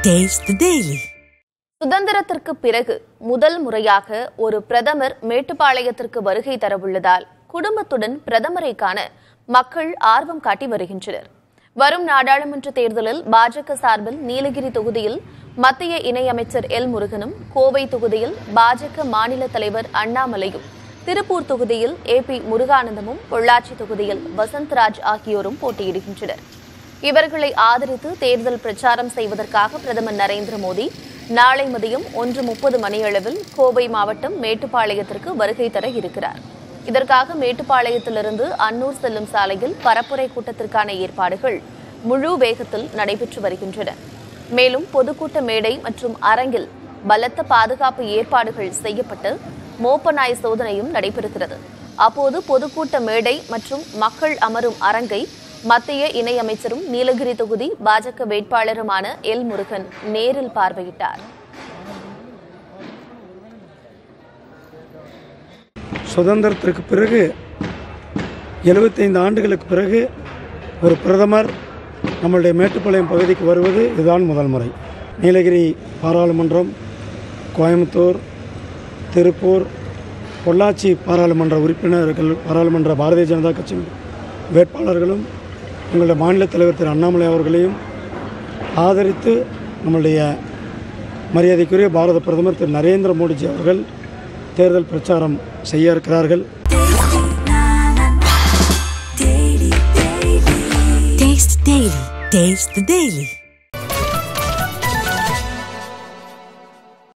Taste the Daily. சுதந்திரத்திற்கு பிறகு முதல் முறையாக ஒரு பிரதமர் மேட்டுப்பாளையத்திற்கு வருகை தரவுள்ளதால் குடும்பத்துடன் பிரதமரை காண மக்கள் ஆர்வம் காட்டி வருகின்றனர் வரும் நாடாளுமன்ற தேர்தலில் பாஜக சார்பில் நீலகிரி தொகுதியில் மத்திய இணையமைச்சர் எல் முருகனும் கோவை தொகுதியில் பாஜக மாநில தலைவர் அண்ணாமலையும் திருப்பூர் தொகுதியில் ஏ பி முருகானந்தமும் பொள்ளாச்சி தொகுதியில் வசந்தராஜ் ஆகியோரும் போட்டியிடுகின்றனர் இவர்களை ஆதரித்து தேர்தல் பிரச்சாரம் செய்வதற்காக பிரதமர் நரேந்திர மோடி நாளை மதியம் ஒன்று முப்பது மணியளவில் கோவை மாவட்டம் மேட்டுப்பாளையத்திற்கு வருகை தர இருக்கிறார் இதற்காக மேட்டுப்பாளையத்திலிருந்து அன்னூர் செல்லும் சாலையில் பரப்புரை கூட்டத்திற்கான ஏற்பாடுகள் முழு வேகத்தில் நடைபெற்று வருகின்றன மேலும் பொதுக்கூட்ட மேடை மற்றும் அரங்கில் பலத்த பாதுகாப்பு ஏற்பாடுகள் செய்யப்பட்டு மோப்பநாய் சோதனையும் நடைபெறுகிறது அப்போது பொதுக்கூட்ட மேடை மற்றும் மக்கள் அமரும் அரங்கை மத்திய இணையமைச்சரும் நீலகிரி தொகுதி பாஜக வேட்பாளருமான எல் முருகன் நேரில் பார்வையிட்டார் சுதந்திரத்திற்கு பிறகு எழுபத்தைந்து ஆண்டுகளுக்கு பிறகு ஒரு பிரதமர் நம்மளுடைய மேட்டுப்பாளையம் பகுதிக்கு வருவது இதுதான் முதல் முறை நீலகிரி பாராளுமன்றம் கோயம்புத்தூர் திருப்பூர் பொள்ளாச்சி பாராளுமன்ற உறுப்பினர்கள் பாராளுமன்ற பாரதிய ஜனதா கட்சி வேட்பாளர்களும் எங்களுடைய மாநில தலைவர் திரு அண்ணாமலை அவர்களையும் ஆதரித்து நம்மளுடைய மரியாதைக்குரிய பாரத பிரதமர் திரு நரேந்திர மோடிஜி அவர்கள் தேர்தல் பிரச்சாரம் செய்ய இருக்கிறார்கள் Taste Daily. Taste the Daily.